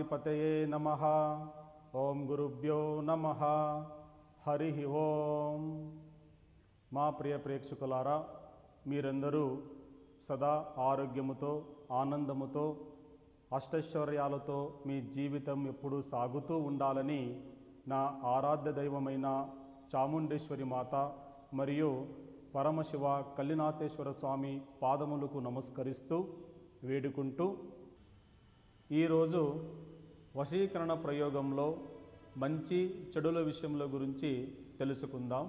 గణాధిపతయే నమ ఓం గురుభ్యో నమ హరి ఓం మా ప్రియ ప్రేక్షకులారా మీరందరూ సదా ఆరోగ్యముతో ఆనందముతో అష్టైశ్వర్యాలతో మీ జీవితం ఎప్పుడూ సాగుతూ ఉండాలని నా ఆరాధ్య దైవమైన చాముండేశ్వరి మాత మరియు పరమశివ కల్లినాథేశ్వర స్వామి పాదములకు నమస్కరిస్తూ వేడుకుంటూ ఈరోజు వశీకరణ ప్రయోగంలో మంచి చెడుల విషయముల గురించి తెలుసుకుందాం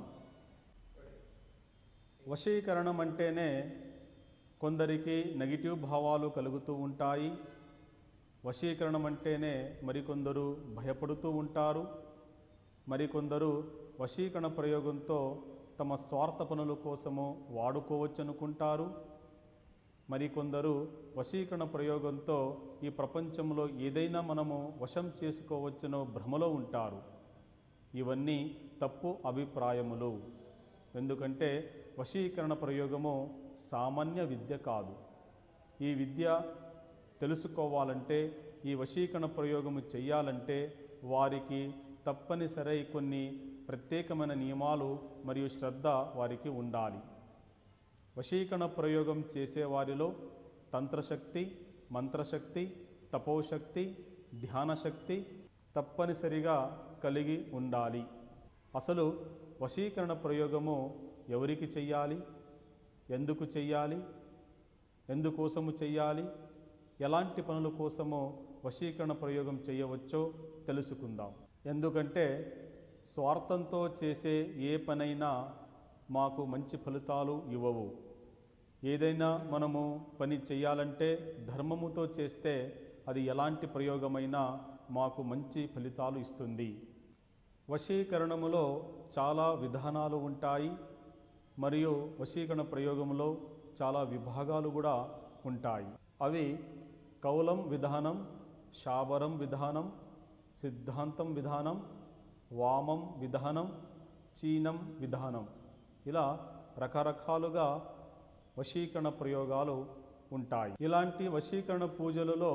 వశీకరణం అంటేనే కొందరికి నెగిటివ్ భావాలు కలుగుతూ ఉంటాయి వశీకరణం అంటేనే మరికొందరు భయపడుతూ ఉంటారు మరికొందరు వశీకరణ ప్రయోగంతో తమ స్వార్థ పనుల కోసము వాడుకోవచ్చనుకుంటారు మరికొందరు వశీకరణ ప్రయోగంతో ఈ ప్రపంచంలో ఏదైనా మనము వశం చేసుకోవచ్చనో భ్రమలో ఉంటారు ఇవన్నీ తప్పు అభిప్రాయములు ఎందుకంటే వశీకరణ ప్రయోగము సామాన్య విద్య కాదు ఈ విద్య తెలుసుకోవాలంటే ఈ వశీకరణ ప్రయోగము చేయాలంటే వారికి తప్పనిసరి కొన్ని ప్రత్యేకమైన నియమాలు మరియు శ్రద్ధ వారికి ఉండాలి వశీకరణ ప్రయోగం చేసేవారిలో తంత్రశక్తి మంత్రశక్తి తపోశక్తి ధ్యానశక్తి తప్పనిసరిగా కలిగి ఉండాలి అసలు వశీకరణ ప్రయోగము ఎవరికి చెయ్యాలి ఎందుకు చెయ్యాలి ఎందుకోసము చెయ్యాలి ఎలాంటి పనుల కోసమో వశీకరణ ప్రయోగం చేయవచ్చో తెలుసుకుందాం ఎందుకంటే స్వార్థంతో చేసే ఏ పనైనా మాకు మంచి ఫలితాలు ఇవ్వవు ఏదైనా మనము పని చేయాలంటే ధర్మముతో చేస్తే అది ఎలాంటి ప్రయోగమైనా మాకు మంచి ఫలితాలు ఇస్తుంది వశీకరణములో చాలా విధానాలు ఉంటాయి మరియు వశీకరణ ప్రయోగంలో చాలా విభాగాలు కూడా ఉంటాయి అవి కౌలం విధానం శాబరం విధానం సిద్ధాంతం విధానం వామం విధానం చీనం విధానం ఇలా రకరకాలుగా వశీకరణ ప్రయోగాలు ఉంటాయి ఇలాంటి వశీకరణ పూజలలో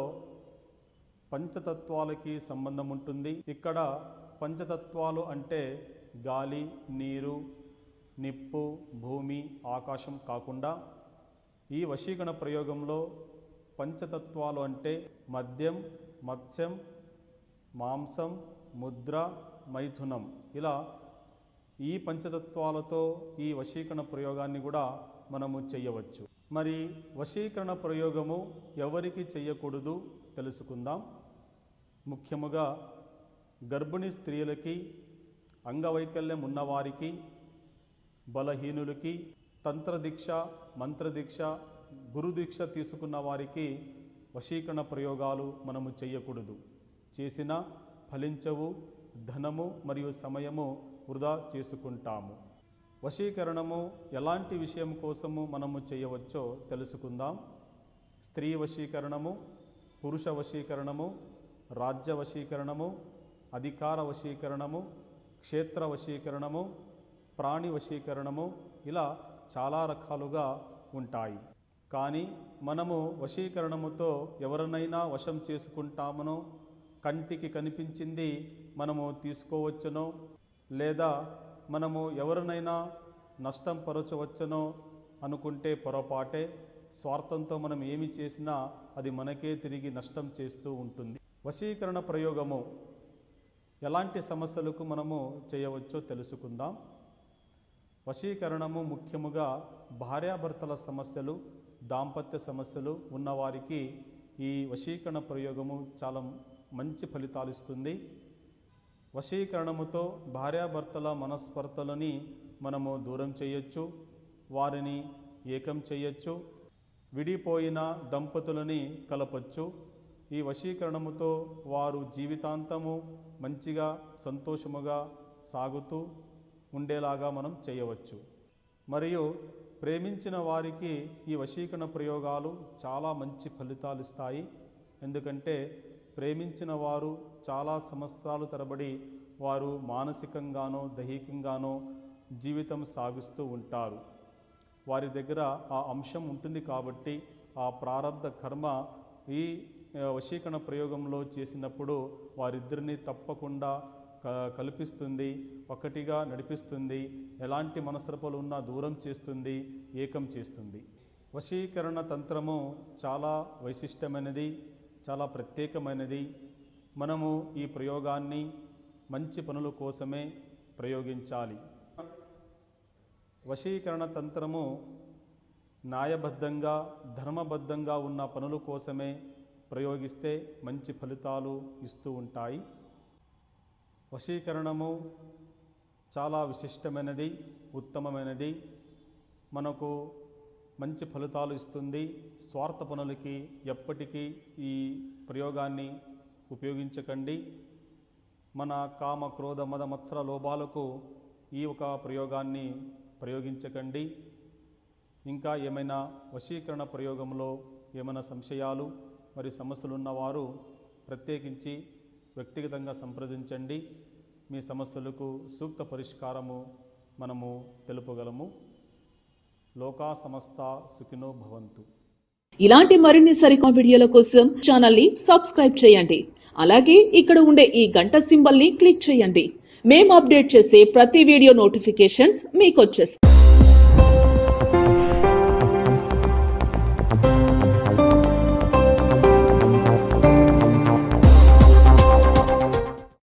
పంచతత్వాలకి సంబంధం ఉంటుంది ఇక్కడ పంచతత్వాలు అంటే గాలి నీరు నిప్పు భూమి ఆకాశం కాకుండా ఈ వశీకరణ ప్రయోగంలో పంచతత్వాలు అంటే మద్యం మత్స్యం మాంసం ముద్ర మైథునం ఇలా ఈ పంచతత్వాలతో ఈ వశీకరణ ప్రయోగాన్ని కూడా మనము చేయవచ్చు మరి వశీకరణ ప్రయోగము ఎవరికి చేయకూడదు తెలుసుకుందాం ముఖ్యముగా గర్భిణీ స్త్రీలకి అంగవైకల్యం ఉన్నవారికి బలహీనులకి తంత్రదీక్ష మంత్రదీక్ష గురుదీక్ష తీసుకున్న వారికి వశీకరణ ప్రయోగాలు మనము చేయకూడదు చేసినా ఫలించవు ధనము మరియు సమయము వృధా చేసుకుంటాము వశీకరణము ఎలాంటి విషయం కోసము మనము చేయవచ్చో తెలుసుకుందాం స్త్రీ వశీకరణము పురుష వశీకరణము రాజ్య వశీకరణము అధికార వశీకరణము క్షేత్ర వశీకరణము ప్రాణి వశీకరణము ఇలా చాలా రకాలుగా ఉంటాయి కానీ మనము వశీకరణముతో ఎవరినైనా వశం చేసుకుంటామనో కంటికి కనిపించింది మనము తీసుకోవచ్చునో లేదా మనము ఎవరినైనా నష్టం పరచవచ్చునో అనుకుంటే పొరపాటే స్వార్థంతో మనం ఏమి చేసినా అది మనకే తిరిగి నష్టం చేస్తూ ఉంటుంది వశీకరణ ప్రయోగము ఎలాంటి సమస్యలకు మనము చేయవచ్చో తెలుసుకుందాం వశీకరణము ముఖ్యముగా భార్యాభర్తల సమస్యలు దాంపత్య సమస్యలు ఉన్నవారికి ఈ వశీకరణ ప్రయోగము చాలా మంచి ఫలితాలు ఇస్తుంది వశీకరణముతో భార్యాభర్తల మనస్పర్ధలని మనము దూరం చేయొచ్చు వారిని ఏకం చేయొచ్చు విడిపోయిన దంపతులని కలపచ్చు ఈ వశీకరణముతో వారు జీవితాంతము మంచిగా సంతోషముగా సాగుతూ ఉండేలాగా మనం చేయవచ్చు మరియు ప్రేమించిన వారికి ఈ వశీకరణ ప్రయోగాలు చాలా మంచి ఫలితాలు ఇస్తాయి ఎందుకంటే ప్రేమించిన వారు చాలా సంవత్సరాలు తరబడి వారు మానసికంగానో దైహికంగానో జీవితం సాగిస్తూ ఉంటారు వారి దగ్గర ఆ అంశం ఉంటుంది కాబట్టి ఆ ప్రారంధ కర్మ ఈ ఆ, వశీకరణ ప్రయోగంలో చేసినప్పుడు వారిద్దరిని తప్పకుండా క- కల్పిస్తుంది ఒకటిగా నడిపిస్తుంది ఎలాంటి మనస్తరపాలు ఉన్నా దూరం చేస్తుంది ఏకం చేస్తుంది వశీకరణ తంత్రము చాలా వైశిష్టమైనది చాలా ప్రత్యేకమైనది మనము ఈ ప్రయోగాన్ని మంచి పనుల కోసమే ప్రయోగించాలి వశీకరణ తంత్రము న్యాయబద్ధంగా ధర్మబద్ధంగా ఉన్న పనుల కోసమే ప్రయోగిస్తే మంచి ఫలితాలు ఇస్తూ ఉంటాయి వశీకరణము చాలా విశిష్టమైనది ఉత్తమమైనది మనకు మంచి ఫలితాలు ఇస్తుంది స్వార్థ పనులకి ఎప్పటికీ ఈ ప్రయోగాన్ని ఉపయోగించకండి మన కామ క్రోధ మద మత్సర లోభాలకు ఈ ఒక ప్రయోగాన్ని ప్రయోగించకండి ఇంకా ఏమైనా వశీకరణ ప్రయోగంలో ఏమైనా సంశయాలు మరియు సమస్యలు ఉన్నవారు ప్రత్యేకించి వ్యక్తిగతంగా సంప్రదించండి మీ సమస్యలకు సూక్త పరిష్కారము మనము తెలుపగలము లోకా సమస్త సుఖినో భవంతు ఇలాంటి మరిన్ని సరికొత్త వీడియోల కోసం ఛానల్ ని సబ్స్క్రైబ్ చేయండి అలాగే ఇక్కడ ఉండే ఈ గంట సింబల్ ని క్లిక్ చేయండి మేము అప్డేట్ చేసే ప్రతి వీడియో నోటిఫికేషన్స్ మీకు వచ్చేస్తాయి